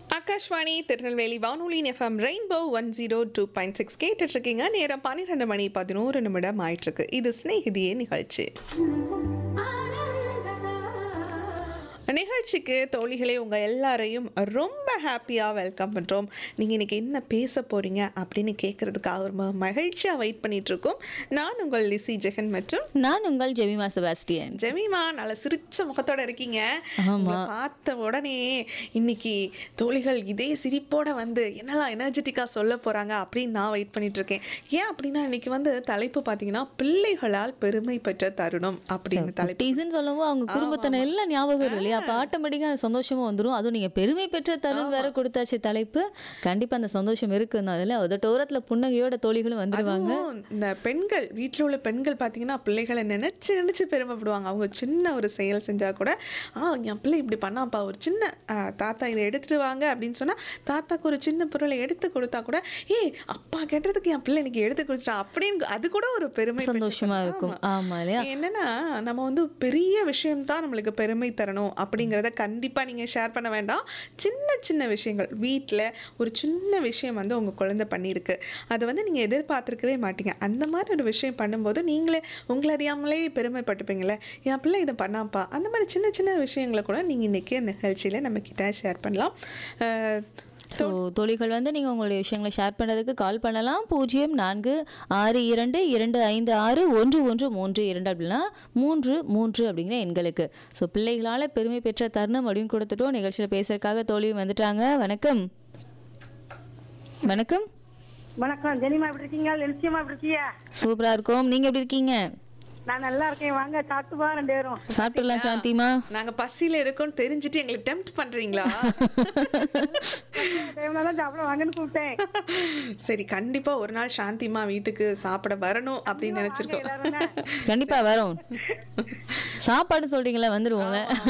ஆகாஷ்வாணி திருநெல்வேலி வானொலி F M rainbow one zero two point six கேட்டுட்ருக்கீங்க நேரம் பன்னிரெண்டு மணி பதினோரு நிமிடம் ஆயிட்டிருக்கு இது ஸ்நேகிதியே நிகழ்ச்சி நிகழ்ச்சிக்கு தோழிகளே உங்கள் எல்லாரையும் ரொம்ப ஹாப்பியாக வெல்கம் பண்ணுறோம் நீங்கள் இன்றைக்கி என்ன பேச போகிறீங்க அப்படின்னு கேட்குறதுக்காக ஒரு ம- மகிழ்ச்சியாக வெயிட் பண்ணிட்டு இருக்கோம் நான் உங்கள் லிசி ஜெகன் மற்றும் நான் உங்கள் ஜெமிமா செபாஸ்டியன் ஜெமிமா நல்ல சிரிச்ச முகத்தோட இருக்கீங்க ஆமா. உங்களை பார்த்த உடனே இன்னைக்கு தோழிகள் இதே சிரிப்போட வந்து என்னெல்லாம் எனர்ஜெட்டிக்காக சொல்ல போறாங்க அப்படின்னு நான் வெயிட் பண்ணிட்டு இருக்கேன் ஏன் அப்படின்னா இன்னைக்கு வந்து தலைப்பு பார்த்தீங்கன்னா பிள்ளைகளால் பெருமை பெற்ற தருணம் அப்படின்னு தலைப்பு டீசன் சொல்லவும் அவங்க குடும்பத்தின எல்லாம் ஞாபகம் வரும் இல்லையா அப்போ ஆட்டோமேட்டிக்காக அந்த சந்தோஷமா வந்துரும் அதுவும் நீங்க பெருமை பெற்ற தருணம் வேற கொடுத்தாச்சு தலைப்பு கண்டிப்பா அந்த சந்தோஷம் இருக்குன்னு அதில் அதோட்டோரத்தில் புன்னகையோட தோழிகளும் வந்துருவாங்க அதுவும் இந்த பெண்கள் வீட்டில் உள்ள பெண்கள் பார்த்தீங்கன்னா பிள்ளைகளை நினைச்சு நினைச்சு பெருமைப்படுவாங்க அவங்க சின்ன ஒரு செயல் செஞ்சா கூட ஆ என் பிள்ளை இப்படி பண்ணாப்பா ஒரு சின்ன ஆ, தாத்தா இதை எடுத்துட்டு வாங்க அப்படின்னு சொன்னா தாத்தாக்கு ஒரு சின்ன பொருளை எடுத்து கொடுத்தா கூட ஏய் அப்பா கேட்டதுக்கு என் பிள்ளை இன்னைக்கு எடுத்து கொடுத்துட்டான் அப்படின்னு அது கூட ஒரு பெருமை பெற்ற சந்தோஷமா தருணம். இருக்கும் ஆமா. ஆமா இல்லையா என்னன்னா நம்ம வந்து பெரிய விஷயம் தான் நம்மளுக்கு பெருமை தரணும் அப்படிங்கிறத கண்டிப்பா நீங்க ஷேர் பண்ண வேண்டாம் சின்ன சின்ன விஷயங்கள் வீட்டில் ஒரு சின்ன விஷயம் வந்து உங்க குழந்தை பண்ணியிருக்கு அதை வந்து நீங்க எதிர்பார்த்துருக்கவே மாட்டீங்க அந்த மாதிரி ஒரு விஷயம் பண்ணும்போது நீங்களே உங்களை அறியாமலே பெருமைப்பட்டுப்பீங்களே என் பிள்ளை இதை பண்ணாப்பா அந்த மாதிரி சின்ன சின்ன விஷயங்களை கூட நீங்க இன்னைக்கு நிகழ்ச்சியில நம்ம கிட்ட ஷேர் பண்ணலாம் அஹ், ஸோ தோழிகள் வந்து நீங்கள் உங்களுடைய விஷயங்களை ஷேர் பண்ணுறதுக்கு கால் பண்ணலாம் பூஜ்ஜியம் நான்கு ஆறு இரண்டு இரண்டு ஐந்து ஆறு ஒன்று ஒன்று மூன்று இரண்டு அப்படின்னா மூன்று மூன்று அப்படிங்கிற எண்களுக்கு ஸோ பிள்ளைகளால் பெருமை பெற்ற தருணம் அப்படின்னு கொடுத்துட்டோம் நிகழ்ச்சியில் பேசுறதுக்காக தோழியும் வந்துட்டாங்க வணக்கம் வணக்கம் வணக்கம் ஜெனிமா எப்படி இருக்கீங்க லட்சியமா எப்படி இருக்கீங்க சூப்பராக இருக்கோம் நீங்கள் எப்படி இருக்கீங்க நான் நல்லா இருக்கேன் வாங்க சாப்பிட்டு போ ரெண்டு பேரும் சாப்பிட்டுலாம் சாந்திமா நாங்க பசியில இருக்கோம்னு தெரிஞ்சுட்டு எங்களுக்கு டெம்ப்ட் பண்றீங்களா டைம்ல தான் சாப்பிட வாங்கன்னு கூப்பிட்டேன் சரி கண்டிப்பா ஒரு நாள் சாந்திமா வீட்டுக்கு சாப்பிட வரணும் அப்படின்னு நினைச்சிருக்கோம் எல்லாரும் கண்டிப்பாக வரோம் சாப்பாடு சொல்கிறீங்களா வந்துடுவோங்க